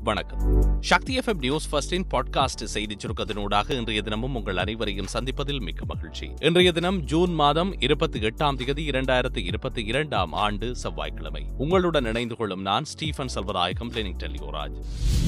வணக்கம் Sakthi F M news ஃபர்ஸ்டின் podcast செய்தி சுருக்கத்தினூடாக இன்றைய தினமும் உங்கள் அனைவரையும் சந்திப்பதில் மிக்க மகிழ்ச்சி இன்றைய தினம் ஜூன் மாதம் இருபத்தி எட்டாம் தேதி இரண்டாயிரத்தி இருபத்தி இரண்டாம் ஆண்டு செவ்வாய்க்கிழமை உங்களுடன் இணைந்து கொள்ளும் நான் ஸ்டீஃபன் செல்வராயகம் கிளினிக் டெல்லியோராஜ்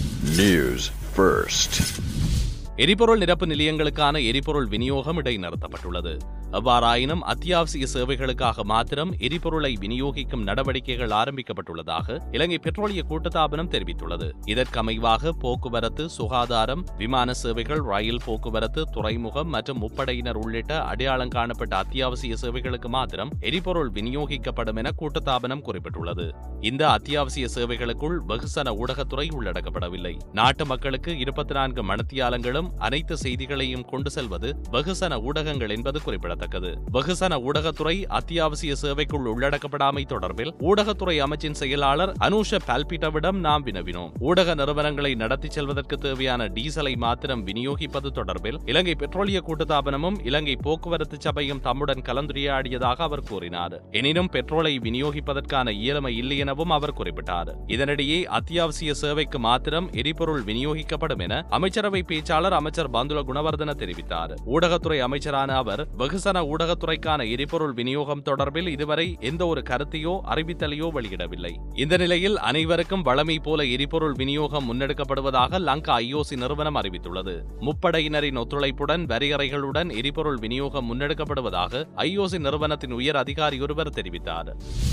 News first. எரிபொருள் நிரப்பு நிலையங்களுக்கான எரிபொருள் விநியோகம் இடைநிறுத்தப்பட்டுள்ளது எவ்வாறாயினும் அத்தியாவசிய சேவைகளுக்காக மாத்திரம் எரிபொருளை விநியோகிக்கும் நடவடிக்கைகள் ஆரம்பிக்கப்பட்டுள்ளதாக இலங்கை பெட்ரோலிய கூட்டுத்தாபனம் தெரிவித்துள்ளது இதற்கமைவாக போக்குவரத்து சுகாதாரம் விமான சேவைகள் ரயில் போக்குவரத்து துறைமுகம் மற்றும் முப்படையினர் உள்ளிட்ட அடையாளம் காணப்பட்ட அத்தியாவசிய சேவைகளுக்கு மாத்திரம் எரிபொருள் விநியோகிக்கப்படும் என கூட்டுத்தாபனம் குறிப்பிட்டுள்ளது இந்த அத்தியாவசிய சேவைகளுக்குள் வெகுசன ஊடகத்துறை உள்ளடக்கப்படவில்லை நாட்டு மக்களுக்கு இருபத்தி நான்கு மணத்தியாலங்களும் அனைத்து செய்திகளையும் கொண்டு செல்வது வெகுசன ஊடகங்கள் என்பது குறிப்பிடத்தக்கது வெகுசன ஊடகத்துறை அத்தியாவசிய சேவைக்குள் உள்ளடக்கப்படாமை தொடர்பில் ஊடகத்துறை அமைச்சின் செயலாளர் அனுஷ பால்பிட்டவிடம் நாம் வினவினோம் ஊடக நிறுவனங்களை நடத்தி செல்வதற்கு தேவையான டீசலை மாத்திரம் விநியோகிப்பது தொடர்பில் இலங்கை பெட்ரோலிய கூட்டுத்தாபனமும் இலங்கை போக்குவரத்து சபையும் தம்முடன் கலந்துரையாடியதாக அவர் கூறினார் எனினும் பெட்ரோலை விநியோகிப்பதற்கான இயலுமை இல்லை எனவும் அவர் குறிப்பிட்டார் இதனிடையே அத்தியாவசிய சேவைக்கு மாத்திரம் எரிபொருள் விநியோகிக்கப்படும் என அமைச்சரவை பேச்சாளர் அமைச்சர் பந்துல குணவர்தன தெரிவித்தார் ஊடகத்துறை அமைச்சரான அவர் வெகுசன ஊடகத்துறைக்கான எரிபொருள் விநியோகம் தொடர்பில் இதுவரை எந்த ஒரு கருத்தையோ அறிவித்தலையோ வெளியிடவில்லை இந்த நிலையில் அனைவருக்கும் வளமை போல எரிபொருள் விநியோகம் முன்னெடுக்கப்படுவதாக லங்கா ஐஓசி நிறுவனம் அறிவித்துள்ளது முப்படையினரின் ஒத்துழைப்புடன் வரியறைகளுடன் எரிபொருள் விநியோகம் முன்னெடுக்கப்படுவதாக ஐஓசி நிறுவனத்தின் உயர் அதிகாரி ஒருவர் தெரிவித்தார்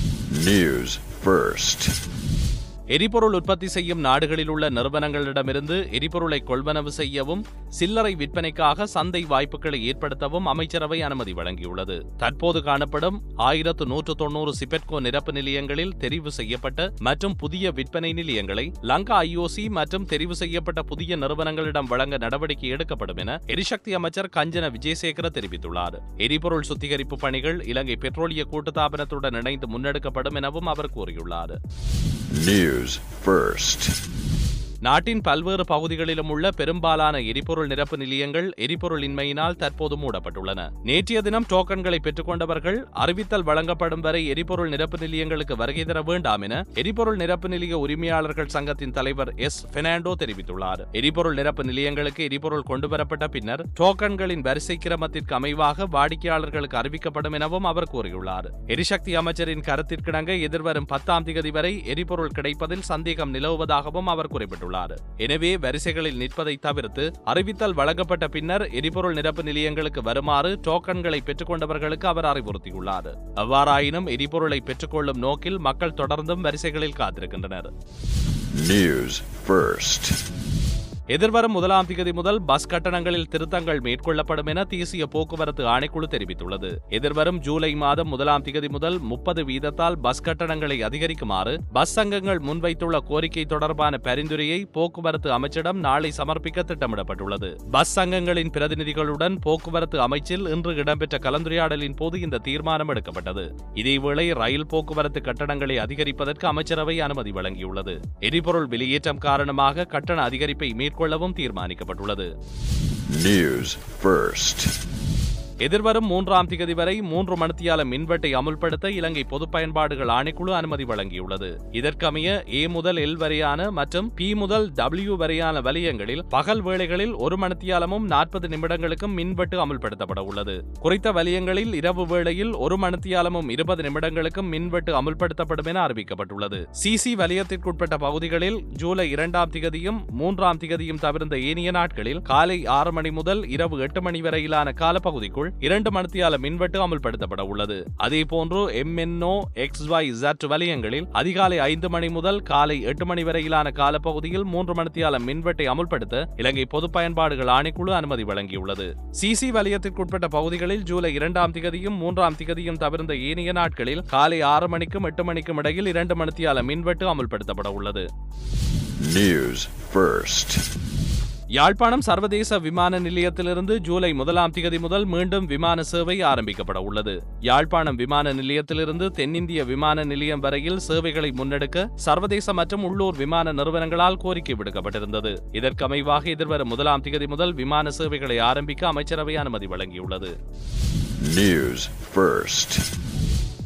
News first. எரிபொருள் உற்பத்தி செய்யும் நாடுகளில் உள்ள நிறுவனங்களிடமிருந்து எரிபொருளை கொள்வனவு செய்யவும் சில்லறை விற்பனைக்காக சந்தை வாய்ப்புகளை ஏற்படுத்தவும் அமைச்சரவை அனுமதி வழங்கியுள்ளது தற்போது காணப்படும் ஆயிரத்து நூற்று தொன்னூறு சிபெட்கோ நிரப்பு நிலையங்களில் தெரிவு செய்யப்பட்ட மற்றும் புதிய விற்பனை நிலையங்களை லங்கா ஐஓசி மற்றும் தெரிவு செய்யப்பட்ட புதிய நிறுவனங்களிடம் வழங்க நடவடிக்கை எடுக்கப்படும் என எரிசக்தி அமைச்சர் கஞ்சன விஜயசேகர தெரிவித்துள்ளார் எரிபொருள் சுத்திகரிப்பு பணிகள் இலங்கை பெட்ரோலிய கூட்டுத்தாபனத்துடன் இணைந்து முன்னெடுக்கப்படும் எனவும் அவர் கூறியுள்ளார் News first. நாட்டின் பல்வேறு பகுதிகளிலும் உள்ள பெரும்பாலான எரிபொருள் நிரப்பு நிலையங்கள் எரிபொருள் இன்மையினால் தற்போது மூடப்பட்டுள்ளன நேற்றைய தினம் டோக்கன்களை பெற்றுக்கொண்டவர்கள் அறிவித்தல் வழங்கப்படும் வரை எரிபொருள் நிரப்பு நிலையங்களுக்கு வருகை தர வேண்டாம் என எரிபொருள் நிரப்பு நிலைய உரிமையாளர்கள் சங்கத்தின் தலைவர் எஸ் பெர்னாண்டோ தெரிவித்துள்ளார் எரிபொருள் நிரப்பு நிலையங்களுக்கு எரிபொருள் கொண்டுவரப்பட்ட பின்னர் டோக்கன்களின் வரிசை கிரமத்திற்கு அமைவாக வாடிக்கையாளர்களுக்கு அறிவிக்கப்படும் எனவும் அவர் கூறியுள்ளார் எரிசக்தி அமைச்சரின் கருத்திற்கிணங்க எதிர்வரும் பத்தாம் தேதி வரை எரிபொருள் கிடைப்பதில் சந்தேகம் நிலவுவதாகவும் அவர் குறிப்பிட்டுள்ளார் உள்ளார் எனவே வரிசைகளில் நிற்பதை தவிர்த்து அறிவித்தல் வழங்கப்பட்ட பின்னர் எரிபொருள் நிரப்பு நிலையங்களுக்கு வருமாறு டோக்கன்களை பெற்றுக்கொண்டவர்களுக்கு அவர் அறிவுறுத்தியுள்ளார் அவ்வாறாயினும் எரிபொருளை பெற்றுக்கொள்ளும் நோக்கில் மக்கள் தொடர்ந்தும் வரிசைகளில் காத்திருக்கின்றனர் News first. எதிர்வரும் முதலாம் திகதி முதல் பஸ் கட்டணங்களில் திருத்தங்கள் மேற்கொள்ளப்படும் என தேசிய போக்குவரத்து ஆணைக்குழு தெரிவித்துள்ளது எதிர்வரும் ஜூலை மாதம் முதலாம் திகதி முதல் முப்பது வீதத்தால் பஸ் கட்டணங்களை அதிகரிக்குமாறு பஸ் சங்கங்கள் முன்வைத்துள்ள கோரிக்கை தொடர்பான பரிந்துரையை போக்குவரத்து அமைச்சிடம் நாளை சமர்ப்பிக்க திட்டமிடப்பட்டுள்ளது பஸ் சங்கங்களின் பிரதிநிதிகளுடன் போக்குவரத்து அமைச்சில் இன்று இடம்பெற்ற கலந்துரையாடலின் போது இந்த தீர்மானம் எடுக்கப்பட்டது இதேவேளை ரயில் போக்குவரத்து கட்டணங்களை அதிகரிப்பதற்கு அமைச்சரவை அனுமதி வழங்கியுள்ளது எரிபொருள் வெளியேற்றம் காரணமாக கட்டண அதிகரிப்பை மேற்கொள்ளவும் தீர்மானிக்கப்பட்டுள்ளது News first. எதிர்வரும் மூன்றாம் திகதி வரை மூன்று மணித்தியால மின்வெட்டை அமுல்படுத்த இலங்கை பொது பயன்பாடுகள் ஆணைக்குழு அனுமதி வழங்கியுள்ளது இதற்கமைய ஏ முதல் எல் வரையான மற்றும் பி முதல் டபிள்யூ வரையான வலயங்களில் பகல் வேளைகளில் ஒரு மணித்தியாலமும் நாற்பது நிமிடங்களுக்கும் மின்வெட்டு அமுல்படுத்தப்பட உள்ளது குறித்த வலயங்களில் இரவு வேளையில் ஒரு மணித்தியாலமும் இருபது நிமிடங்களுக்கும் மின்வெட்டு அமுல்படுத்தப்படும் என அறிவிக்கப்பட்டுள்ளது சிசி வலயத்திற்குட்பட்ட பகுதிகளில் ஜூலை இரண்டாம் திகதியும் மூன்றாம் திகதியும் தவிர்ந்த ஏனைய நாட்களில் காலை ஆறு மணி முதல் இரவு எட்டு மணி வரையிலான காலப்பகுதிக்குள் இரண்டு மணித்தியால மின்வெட்டு அமல்படுத்தப்பட உள்ளது அதேபோன்று எம்என்ஓ எக்ஸ் ஒய் Z வலயங்களில் அதிகாலை ஐந்து மணி முதல் காலை எட்டு மணி வரையிலான காலப்பகுதியில் மூன்று மணித்தியால மின்வெட்டை அமுல்படுத்த இலங்கை பொது பயன்பாடுகள் ஆணைக்குழு அனுமதி வழங்கியுள்ளது சிசி வலயத்திற்குட்பட்ட பகுதிகளில் ஜூலை இரண்டாம் திகதியும் மூன்றாம் திகதியும் தவிர்ந்த ஏனைய நாட்களில் காலை ஆறு மணிக்கும் எட்டு மணிக்கும் இடையில் இரண்டு மணித்தியால மின்வெட்டு அமுல்படுத்தப்பட உள்ளது News first. யாழ்ப்பாணம் சர்வதேச விமான நிலையத்திலிருந்து ஜூலை முதலாம் திகதி முதல் மீண்டும் விமான சேவை ஆரம்பிக்கப்பட உள்ளது யாழ்ப்பாணம் விமான நிலையத்திலிருந்து தென்னிந்திய விமான நிலையம் வரையில் சேவைகளை முன்னெடுக்க சர்வதேச மற்றும் உள்ளூர் விமான நிறுவனங்களால் கோரிக்கை விடுக்கப்பட்டிருந்தது இதற்கமைவாக எதிர்வரும் முதலாம் திகதி முதல் விமான சேவைகளை ஆரம்பிக்க அமைச்சரவை அனுமதி வழங்கியுள்ளது News first.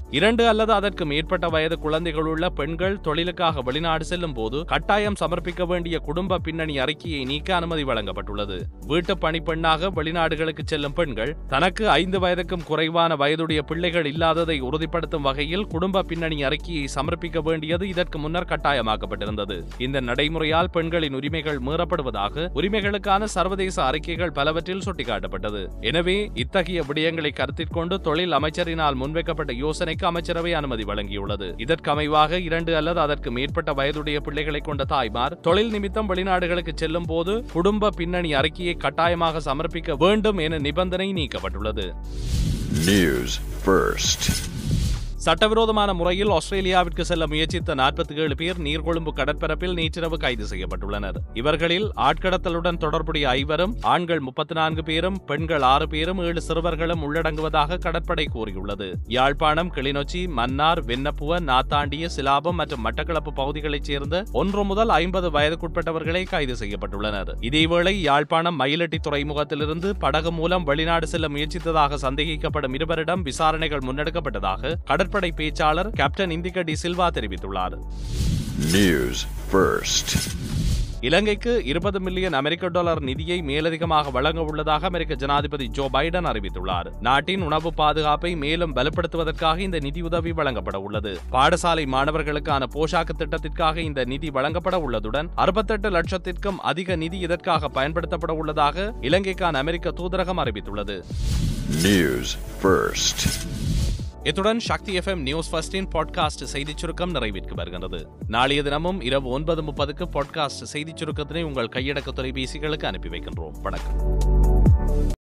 இரண்டு அல்லது அதற்கு மேற்பட்ட வயது குழந்தைகளுள்ள பெண்கள் தொழிலுக்காக வெளிநாடு செல்லும் போது கட்டாயம் சமர்ப்பிக்க வேண்டிய குடும்ப பின்னணி அறிக்கையை நீக்க அனுமதி வழங்கப்பட்டுள்ளது வீட்டு பணிப்பெண்ணாக வெளிநாடுகளுக்கு செல்லும் பெண்கள் தனக்கு ஐந்து வயதுக்கும் குறைவான வயதுடைய பிள்ளைகள் இல்லாததை உறுதிப்படுத்தும் வகையில் குடும்ப பின்னணி அறிக்கையை சமர்ப்பிக்க வேண்டியது இதற்கு முன்னர் கட்டாயமாக்கப்பட்டிருந்தது இந்த நடைமுறையால் பெண்களின் உரிமைகள் மீறப்படுவதாக உரிமைகளுக்கான சர்வதேச அறிக்கைகள் பலவற்றில் சுட்டிக்காட்டப்பட்டது எனவே இத்தகைய விடயங்களை கருத்தில் கொண்டு தொழில் அமைச்சரினால் முன்வைக்கப்பட்ட யோசனைக்கு அமைச்சரவை அனுமதி வழங்கியுள்ளது இதற்கு அமைவாக இரண்டு அல்லது அதற்கு மேற்பட்ட வயதுடைய பிள்ளைகளை கொண்ட தாய்மார் தொழில் நிமித்தம் வெளிநாடுகளுக்கு செல்லும் போது குடும்ப பின்னணி அறிக்கையை கட்டாயமாக சமர்ப்பிக்க வேண்டும் என நிபந்தனை நீக்கப்பட்டுள்ளது News first. சட்டவிரோதமான முறையில் ஆஸ்திரேலியாவிற்கு செல்ல முயற்சித்த நாற்பத்தி ஏழு பேர் நீர்கொழும்பு கடற்பரப்பில் நேற்றிரவு கைது செய்யப்பட்டுள்ளனர் இவர்களில் ஆட்கடத்தலுடன் தொடர்புடைய ஐவரும் ஆண்கள் முப்பத்தி நான்கு பேரும் பெண்கள் ஆறு பேரும் ஏழு சிறுவர்களும் உள்ளடங்குவதாக கடற்படை கூறியுள்ளது யாழ்ப்பாணம் கிளிநொச்சி மன்னார் வென்னப்புவ நாத்தாண்டிய சிலாபம் மற்றும் மட்டக்களப்பு பகுதிகளைச் சேர்ந்த ஒன்று முதல் ஐம்பது வயதுக்குட்பட்டவர்களே கைது செய்யப்பட்டுள்ளனர் இதேவேளை யாழ்ப்பாணம் மயிலட்டி துறைமுகத்திலிருந்து படகு மூலம் வெளிநாடு செல்ல முயற்சித்ததாக சந்தேகிக்கப்படும் இருவரிடம் விசாரணைகள் முன்னெடுக்கப்பட்டதாக கடற்படை பேச்சாளர் கேப்டன் இந்திக டி சில்வா தெரிவித்துள்ளார் News first. இலங்கைக்கு இருபது மில்லியன் அமெரிக்க டாலர் நிதியை மேலதிகமாக வழங்க உள்ளதாக அமெரிக்க ஜனாதிபதி ஜோ பைடன் அறிவித்துள்ளார் நாட்டின் உணவு பாதுகாப்பை மேலும் பலப்படுத்துவதற்காக இந்த நிதியுதவி வழங்கப்பட உள்ளது பாடசாலை மாணவர்களுக்கான போஷாக்கு திட்டத்திற்காக இந்த நிதி வழங்கப்பட உள்ளதுடன் அறுபத்தெட்டு லட்சத்திற்கும் அதிக நிதி இதற்காக பயன்படுத்தப்பட உள்ளதாக இலங்கைக்கான அமெரிக்க தூதரகம் அறிவித்துள்ளது News first. இத்துடன் சக்தி எஃப்எம் நியூஸ் ஃபர்ஸ்டின் பாட்காஸ்ட் செய்திச் சுருக்கம் நிறைவேற்கு வருகிறது நாளைய தினமும் இரவு ஒன்பது முப்பதுக்கு பாட்காஸ்ட் செய்திச் சுருக்கத்தினை உங்கள் கையடக்க தொலைபேசிகளுக்கு அனுப்பி வைக்கின்றோம் வணக்கம்